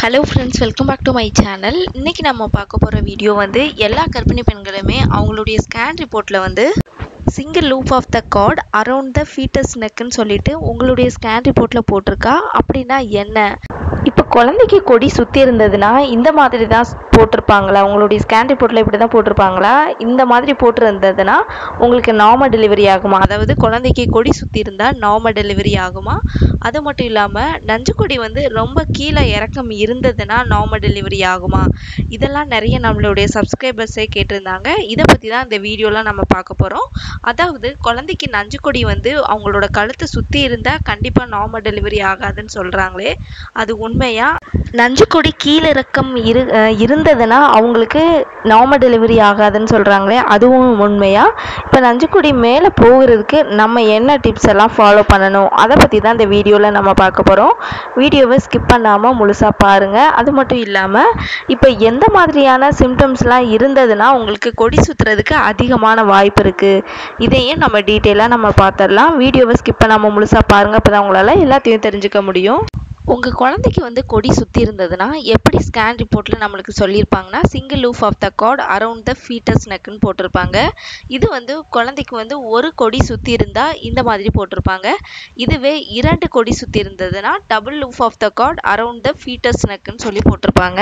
hello friends welcome back to my channel இன்றைக்கி நம்ம பார்க்க போகிற வீடியோ வந்து எல்லா கர்ப்பிணி பெண்களுமே அவங்களுடைய ஸ்கேன் ரிப்போர்ட்டில் வந்து single loop of the cord around the foetus நெக்குன்னு சொல்லிட்டு உங்களுடைய ஸ்கேன் ரிப்போர்ட்டில் போட்டிருக்கா அப்படின்னா என்ன இப்போ குழந்தைக்கு கொடி சுற்றி இருந்ததுன்னா இந்த மாதிரி தான் போட்டிருப்பாங்களா உங்களுடைய ஸ்கேன் ரிப்போர்ட்டில் இப்படி தான் போட்டிருப்பாங்களா இந்த மாதிரி போட்டிருந்ததுன்னா உங்களுக்கு நார்மல் டெலிவரி ஆகுமா அதாவது குழந்தைக்கு கொடி சுற்றி இருந்தால் நார்மல் டெலிவரி ஆகுமா அது மட்டும் இல்லாமல் நஞ்சுக்கொடி வந்து ரொம்ப கீழே இறக்கம் இருந்ததுன்னா நார்மல் டெலிவரி ஆகுமா இதெல்லாம் நிறைய நம்மளுடைய சப்ஸ்கிரைபர்ஸே கேட்டிருந்தாங்க இதை பற்றி தான் இந்த வீடியோலாம் நம்ம பார்க்க போகிறோம் அதாவது குழந்தைக்கு நஞ்சுக்கொடி வந்து அவங்களோட கழுத்தை சுற்றி இருந்தால் கண்டிப்பாக நார்மல் டெலிவரி ஆகாதுன்னு சொல்கிறாங்களே அது உண்மையா நஞ்சுக்கொடி கீழிறக்கம் இரு அஹ் இருந்ததுன்னா அவங்களுக்கு நார்மல் டெலிவரி ஆகாதுன்னு சொல்கிறாங்களே அதுவும் உண்மையா இப்போ நஞ்சுக்கொடி மேலே போகிறதுக்கு நம்ம என்ன டிப்ஸ் எல்லாம் ஃபாலோ பண்ணணும் அதை பற்றி தான் இந்த வீடியோவில் நம்ம பார்க்க போகிறோம் வீடியோவை ஸ்கிப் பண்ணாமல் முழுசாக பாருங்கள் அது மட்டும் இல்லாமல் இப்போ எந்த மாதிரியான சிம்டம்ஸ்லாம் இருந்ததுன்னா உங்களுக்கு கொடி சுற்றுறதுக்கு அதிகமான வாய்ப்பு இருக்குது இதையும் நம்ம டீட்டெயிலாக நம்ம பார்த்துடலாம் வீடியோவை ஸ்கிப் பண்ணாமல் முழுசாக பாருங்கள் அப்போ தான் உங்களால் எல்லாத்தையும் தெரிஞ்சுக்க முடியும் உங்கள் குழந்தைக்கு வந்து கொடி சுற்றி இருந்ததுன்னா எப்படி ஸ்கேன் ரிப்போர்ட்டில் நம்மளுக்கு சொல்லியிருப்பாங்கன்னா single loop of the cord around the foetus நெக்குன்னு போட்டிருப்பாங்க இது வந்து குழந்தைக்கு வந்து ஒரு கொடி சுற்றி இருந்தால் இந்த மாதிரி போட்டிருப்பாங்க இதுவே இரண்டு கொடி சுற்றி இருந்ததுன்னா double loop of the cord around the foetus நெக்குன்னு சொல்லி போட்டிருப்பாங்க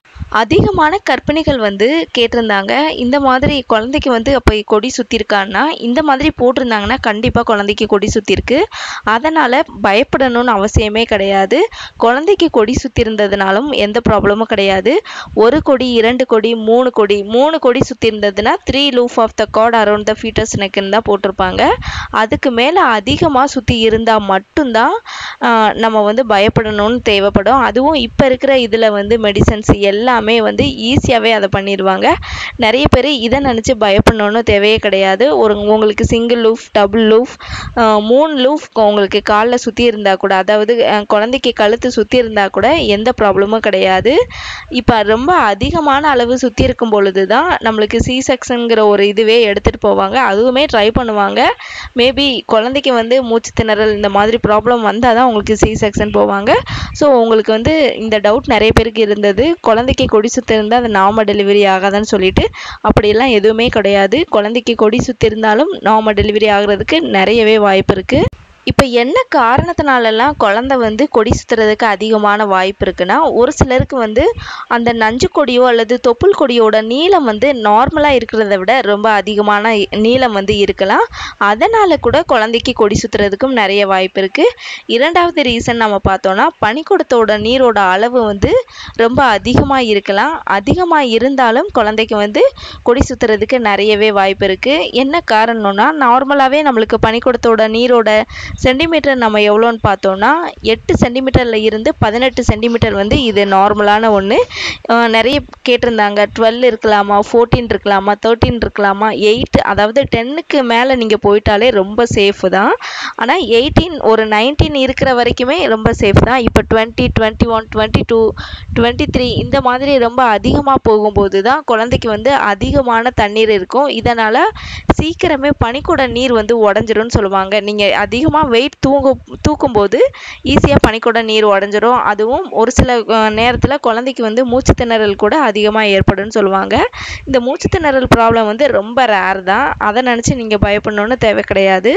அதிகமான கர்ப்பிணிகள் வந்து கேட்டிருந்தாங்க இந்த மாதிரி குழந்தைக்கு வந்து அப்போ கொடி சுற்றி இருக்கான்னா இந்த மாதிரி போட்டிருந்தாங்கன்னா கண்டிப்பாக குழந்தைக்கு கொடி சுற்றி இருக்கு அதனால் பயப்படணும்னு அவசியமே கிடையாது குழந்தைக்கு கொடி சுற்றி இருந்ததுனாலும் எந்த ப்ராப்ளமும் கிடையாது ஒரு கொடி இரண்டு கொடி மூணு கொடி மூணு கொடி சுற்றி இருந்ததுன்னா three loop of the cord around the foetus நெக்குன்னு தான் போட்டிருப்பாங்க அதுக்கு மேலே அதிகமாக சுற்றி இருந்தால் மட்டும்தான் ஆஹ், நம்ம வந்து பயப்படணும்னு தேவைப்படும் அதுவும் இப்போ இருக்கிற இதில் வந்து மெடிசன்ஸ் எல்லாமே வந்து ஈஸியாகவே அதை பண்ணிடுவாங்க நிறைய பேர் இதை நினச்சி பயப்படணும்னு தேவையே கிடையாது ஒரு உங்களுக்கு சிங்கிள் லூஃப் டபுள் லூஃப் மூணு லூஃப் உங்களுக்கு காலில் சுற்றி இருந்தால் கூட அதாவது அஹ், குழந்தைக்கு கழுத்து சுற்றி இருந்தால் கூட எந்த ப்ராப்ளமும் கிடையாது இப்போ ரொம்ப அதிகமான அளவு சுற்றி இருக்கும் பொழுது தான் நம்மளுக்கு சி செக்ஷனுங்கிற ஒரு இதுவே எடுத்துகிட்டு போவாங்க அதுவுமே ட்ரை பண்ணுவாங்க மேபி குழந்தைக்கு வந்து மூச்சு திணறல் இந்த மாதிரி ப்ராப்ளம் வந்தால் தான் உங்களுக்கு சி செக்ஷன் போவாங்க ஸோ உங்களுக்கு வந்து இந்த டவுட் நிறைய பேருக்கு இருந்தது குழந்தைக்கு கொடி சுற்றி இருந்தால் அது நார்மல் டெலிவரி ஆகாதான்னு சொல்லிட்டு அப்படியெல்லாம் எதுவுமே கிடையாது குழந்தைக்கு கொடி சுற்றி இருந்தாலும் நார்மல் டெலிவரி ஆகிறதுக்கு நிறையவே வாய்ப்பு இருக்குது இப்போ என்ன காரணத்தினாலலாம் குழந்தை வந்து கொடி சுற்றுறதுக்கு அதிகமான வாய்ப்பு இருக்குன்னா ஒரு சிலருக்கு வந்து அந்த நஞ்சு கொடியோ அல்லது தொப்புள் கொடியோட நீளம் வந்து நார்மலாக இருக்கிறத விட ரொம்ப அதிகமான இ- நீளம் வந்து இருக்கலாம் அதனால் கூட குழந்தைக்கு கொடி சுற்றுறதுக்கும் நிறைய வாய்ப்பு இருக்குது இரண்டாவது ரீசன் நம்ம பார்த்தோன்னா பனிக்கூடத்தோட நீரோட அளவு வந்து ரொம்ப அதிகமாக இருக்கலாம் அதிகமாக இருந்தாலும் குழந்தைக்கு வந்து கொடி சுற்றுறதுக்கு நிறையவே வாய்ப்பு இருக்குது என்ன காரணம்னா நார்மலாகவே நம்மளுக்கு பனிக்கூடத்தோட நீரோட சென்டிமீட்டர் நம்ம எவ்வளோன்னு பார்த்தோம்னா எட்டு சென்டிமீட்டரில் இருந்து பதினெட்டு சென்டிமீட்டர் வந்து இது நார்மலான ஒன்று நிறைய கேட்டிருந்தாங்க டுவெல் இருக்கலாமா ஃபோர்டீன் இருக்கலாமா தேர்ட்டீன் இருக்கலாமா எயிட் அதாவது டென்னுக்கு மேலே நீங்கள் போயிட்டாலே ரொம்ப சேஃபு தான் ஆனால் எயிட்டீன் ஒரு நைன்டீன் இருக்கிற வரைக்குமே ரொம்ப சேஃப் தான் இப்போ twenty twenty one twenty two twenty three இந்த மாதிரி ரொம்ப அதிகமாக போகும்போது தான் குழந்தைக்கு வந்து அதிகமான தண்ணீர் இருக்கும் இதனால் சீக்கிரமே பனிக்கூட நீர் வந்து உடஞ்சிரும்னு சொல்லுவாங்க நீங்கள் அதிகமாக வெயிட் தூங்க தூக்கும்போது ஈஸியாக பனிக்கூட நீர் உடஞ்சிரும் அதுவும் ஒரு சில நேரத்தில் குழந்தைக்கு வந்து மூச்சு திணறல் கூட அதிகமாக ஏற்படும்னு சொல்லுவாங்க இந்த மூச்சு திணறல் ப்ராப்ளம் வந்து ரொம்ப ரேர் தான் அதை நினச்சி நீங்கள் பயப்படணும்னு தேவை கிடையாது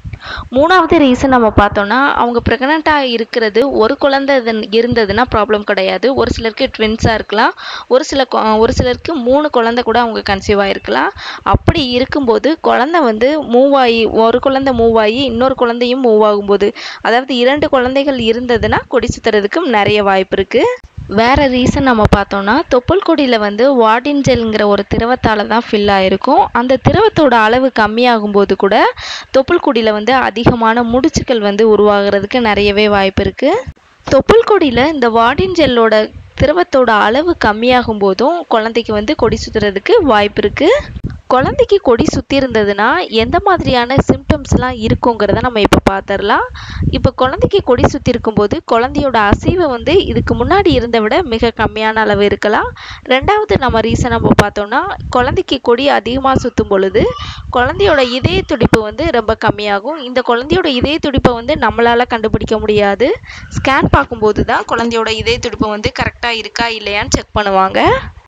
மூணாவது ரீசன் நம்ம பார்த்தோம்னா அவங்க ப்ரெக்னெண்ட்டாக இருக்கிறது ஒரு குழந்தை இதன் இருந்ததுன்னா ப்ராப்ளம் கிடையாது ஒரு சிலருக்கு ட்வின்ஸாக இருக்கலாம் ஒரு சில கொ- ஒரு சிலருக்கு மூணு குழந்தை கூட அவங்க கன்சீவ் ஆகிருக்கலாம் அப்படி இருக்கும்போது குழந்தை வந்து மூவ் ஆகி ஒரு குழந்தை மூவ் ஆகி இன்னொரு குழந்தையும் மூவ் ஆகும்போது அதாவது இரண்டு குழந்தைகள் இருந்ததுன்னா கொடி சுற்றுறதுக்கும் நிறைய வாய்ப்பு இருக்குது வேற ரீசன் நம்ம பார்த்தோம்னா தொப்புள் கொடியில் வந்து வார்டின் ஜெல்ங்கிற ஒரு திரவத்தால் தான் ஃபில் ஆகிருக்கும் அந்த திரவத்தோட அளவு கம்மியாகும்போது கூட தொப்புள் கொடியில் வந்து அதிகமான முடிச்சுக்கள் வந்து உருவாகிறதுக்கு நிறையவே வாய்ப்பு இருக்குது தொப்புள் கொடியில் இந்த வார்டின் ஜெல்லோட திரவத்தோட அளவு கம்மியாகும் போதும் குழந்தைக்கு வந்து கொடி சுற்றுறதுக்கு வாய்ப்பு இருக்குது குழந்தைக்கு கொடி சுற்றி இருந்ததுன்னா எந்த மாதிரியான சிம்டம்ஸ்லாம் இருக்குங்கிறத நம்ம இப்போ பார்த்துடலாம் இப்போ குழந்தைக்கு கொடி சுற்றி இருக்கும்போது குழந்தையோட அசைவு வந்து இதுக்கு முன்னாடி இருந்த விட மிக கம்மியான அளவு இருக்கலாம் ரெண்டாவது நம்ம ரீசன் நம்ம பார்த்தோம்னா குழந்தைக்கு கொடி அதிகமாக சுற்றும் பொழுது குழந்தையோட இதய துடிப்பு வந்து ரொம்ப கம்மியாகும் இந்த குழந்தையோட இதய துடிப்பை வந்து நம்மளால் கண்டுபிடிக்க முடியாது ஸ்கேன் பார்க்கும்போது தான் குழந்தையோட இதய துடிப்பு வந்து கரெக்டாக இருக்கா இல்லையான்னு செக் பண்ணுவாங்க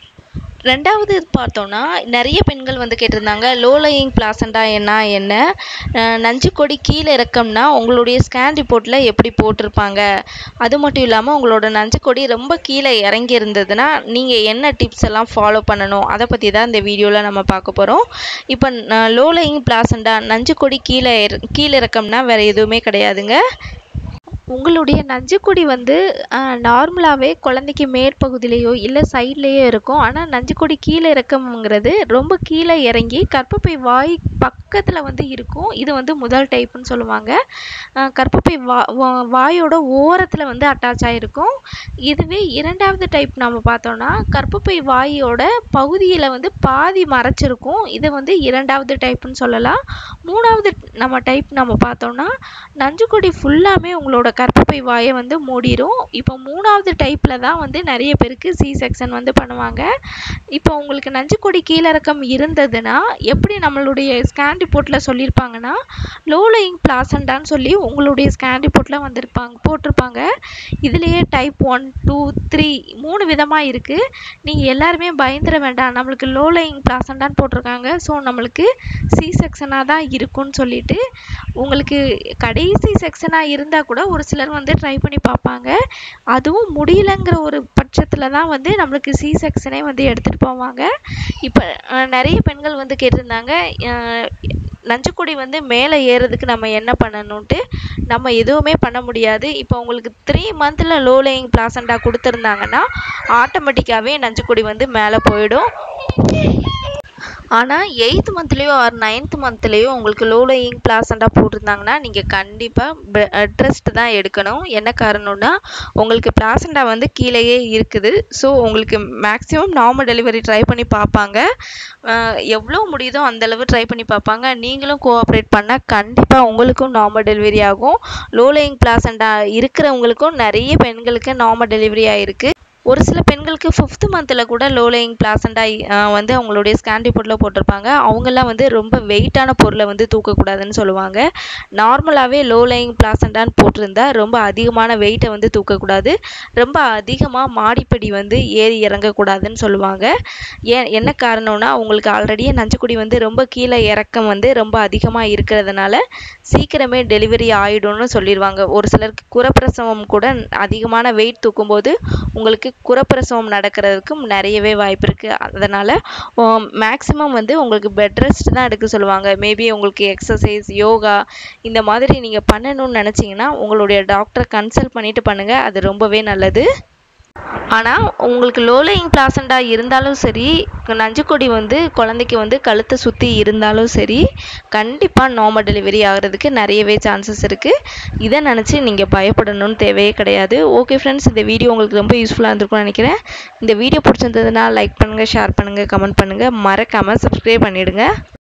ரெண்டாவது பார்த்தோன்னா நிறைய பெண்கள் வந்து கேட்டிருந்தாங்க லோலயிங் பிளாசண்டா என்ன என்ன அஹ் நஞ்சுக்கொடி கீழே இறக்கம்னா உங்களுடைய ஸ்கேன் ரிப்போர்ட்டில் எப்படி போட்டிருப்பாங்க அது மட்டும் இல்லாமல் உங்களோட நஞ்சுக்கொடி ரொம்ப கீழே இறங்கி இருந்ததுன்னா நீங்கள் என்ன டிப்ஸ் எல்லாம் ஃபாலோ பண்ணணும் அதை பற்றி தான் இந்த வீடியோவில் நம்ம பார்க்க போகிறோம் இப்போ லோலயிங் பிளாசண்டா நஞ்சுக்கொடி கீழே இற- கீழே இறக்கம்னா வேறு எதுவுமே கிடையாதுங்க உங்களுடைய நஞ்சுக்கொடி வந்து நார்மலாகவே குழந்தைக்கு மேற்பகுதியிலையோ இல்லை சைட்லேயோ இருக்கும் ஆனால் நஞ்சுக்கொடி கீழே இறக்கம்ங்கிறது ரொம்ப கீழே இறங்கி கர்ப்பப்பை வாய் பக்கத்தில் வந்து இருக்கும் இது வந்து முதல் டைப்புன்னு சொல்லுவாங்க அஹ் கர்ப்பப்பை வா வா- வாயோட ஓரத்தில் வந்து அட்டாச் ஆகிருக்கும் இதுவே இரண்டாவது டைப் நம்ம பார்த்தோன்னா கர்ப்பப்பை வாயோட பகுதியில் வந்து பாதி மறைச்சிருக்கும் இது வந்து இரண்டாவது டைப்புன்னு சொல்லலாம் மூணாவது நம்ம டைப் நம்ம பார்த்தோம்னா நஞ்சுக்கொடி ஃபுல்லாமே உங்களோட கர்ப்பப்பை வாயை வந்து மூடிரும் இப்போ மூணாவது டைப்பில் தான் வந்து நிறைய பேருக்கு சி செக்ஷன் வந்து பண்ணுவாங்க இப்போ உங்களுக்கு நஞ்சுக்கொடி கீழிறக்கம் இருந்ததுன்னா எப்படி நம்மளுடைய ஸ்கேன் ரிப்போர்ட்டில் சொல்லியிருப்பாங்கன்னா லோலையிங் பிளாசண்டான்னு சொல்லி உங்களுடைய ஸ்கேன் ரிப்போர்ட்டில் வந்திருப்பாங்க போட்டிருப்பாங்க இதுலேயே டைப் ஒன் டூ த்ரீ மூணு விதமாக இருக்குது நீங்கள் எல்லாருமே பயந்துட வேண்டாம் நம்மளுக்கு லோலையிங் பிளாசண்டான்னு போட்டிருக்காங்க ஸோ நம்மளுக்கு சி செக்ஷனாக தான் இருக்கும்னு சொல்லிட்டு உங்களுக்கு கடைசி செக்ஷனாக இருந்தால் கூட ஒரு சிலர் வந்து ட்ரை பண்ணி பார்ப்பாங்க அதுவும் முடியலங்கிற ஒரு பட்சத்தில் தான் வந்து நம்மளுக்கு சி செக்ஷனே வந்து எடுத்துகிட்டு போவாங்க இப்போ அஹ், நிறைய பெண்கள் வந்து கேட்டிருந்தாங்க அஹ், நஞ்சுக்கொடி வந்து மேலே ஏறுறதுக்கு நம்ம என்ன பண்ணணுன்ட்டு நம்ம எதுவுமே பண்ண முடியாது இப்போ உங்களுக்கு த்ரீ மந்தில் லோ லேயிங் பிளாசண்டா கொடுத்துருந்தாங்கன்னா ஆட்டோமேட்டிக்காகவே நஞ்சுக்கொடி வந்து மேலே போயிடும் ஆனால் எயித் மந்த்லேயோ ஆர் நைன்த் மந்த்லேயோ உங்களுக்கு லோ லேயிங் பிளாசண்டா போட்டிருந்தாங்கன்னா நீங்கள் கண்டிப்பாக பெட் ரெஸ்ட் தான் எடுக்கணும் என்ன காரணம்னா உங்களுக்கு பிளாசண்டா வந்து கீழேயே இருக்குது ஸோ உங்களுக்கு மேக்ஸிமம் நார்மல் டெலிவரி ட்ரை பண்ணி பார்ப்பாங்க அஹ் எவ்வளோ முடியுதோ அந்த அளவு ட்ரை பண்ணி பார்ப்பாங்க நீங்களும் கோஆப்ரேட் பண்ணால் கண்டிப்பாக உங்களுக்கும் நார்மல் டெலிவரி ஆகும் லோ லேயிங் பிளாசண்டா இருக்கிறவங்களுக்கும் நிறைய பெண்களுக்கு நார்மல் டெலிவரி ஆயிருக்கு ஒரு சில பெண்களுக்கு ஃபிஃப்த் மந்தில் கூட லோ லேயிங் பிளாசண்டா வந்து அவங்களுடைய ஸ்கேன் ரிப்போர்ட்டில் போட்டிருப்பாங்க அவங்கெல்லாம் வந்து ரொம்ப வெயிட்டான பொருளை வந்து தூக்கக்கூடாதுன்னு சொல்லுவாங்க நார்மலாகவே லோ லேயிங் பிளாசண்டான்னு போட்டிருந்தா ரொம்ப அதிகமான வெயிட்டை வந்து தூக்கக்கூடாது ரொம்ப அதிகமாக மாடிப்படி வந்து ஏறி இறங்கக்கூடாதுன்னு சொல்லுவாங்க ஏன் என்ன காரணம்னா உங்களுக்கு ஆல்ரெடியே நஞ்சுக்குடி வந்து ரொம்ப கீழே இறக்கம் வந்து ரொம்ப அதிகமாக இருக்கிறதுனால சீக்கிரமே டெலிவரி ஆயிடும்னு சொல்லிடுவாங்க ஒரு சிலருக்கு குறப்பிரசவம் கூட அதிகமான வெயிட் தூக்கும்போது உங்களுக்கு குறப்பிரசவம் நடக்கிறதுக்கும் நிறையவே வாய்ப்பு இருக்குது அதனால் மேக்ஸிமம் வந்து உங்களுக்கு பெட் ரெஸ்ட் தான் எடுக்க சொல்லுவாங்க மேபி உங்களுக்கு எக்ஸசைஸ் யோகா இந்த மாதிரி நீங்கள் பண்ணணும்னு நினச்சிங்கன்னா உங்களுடைய டாக்டரை கன்சல்ட் பண்ணிவிட்டு பண்ணுங்கள் அது ரொம்பவே நல்லது ஆனால் உங்களுக்கு லோலையிங் பிளாசண்டா இருந்தாலும் சரி நஞ்சுக்கொடி வந்து குழந்தைக்கு வந்து கழுத்தை சுற்றி இருந்தாலும் சரி கண்டிப்பாக நார்மல் டெலிவரி ஆகிறதுக்கு நிறையவே சான்சஸ் இருக்குது இதை நினச்சி நீங்கள் பயப்படணும்னு தேவையே கிடையாது ஓகே ஃப்ரெண்ட்ஸ் இந்த வீடியோ உங்களுக்கு ரொம்ப யூஸ்ஃபுல்லாக இருந்திருக்கும்னு நினைக்கிறேன் இந்த வீடியோ பிடிச்சிருந்ததுன்னா லைக் பண்ணுங்கள் ஷேர் பண்ணுங்கள் கமெண்ட் பண்ணுங்கள் மறக்காமல் சப்ஸ்கிரைப் பண்ணிவிடுங்க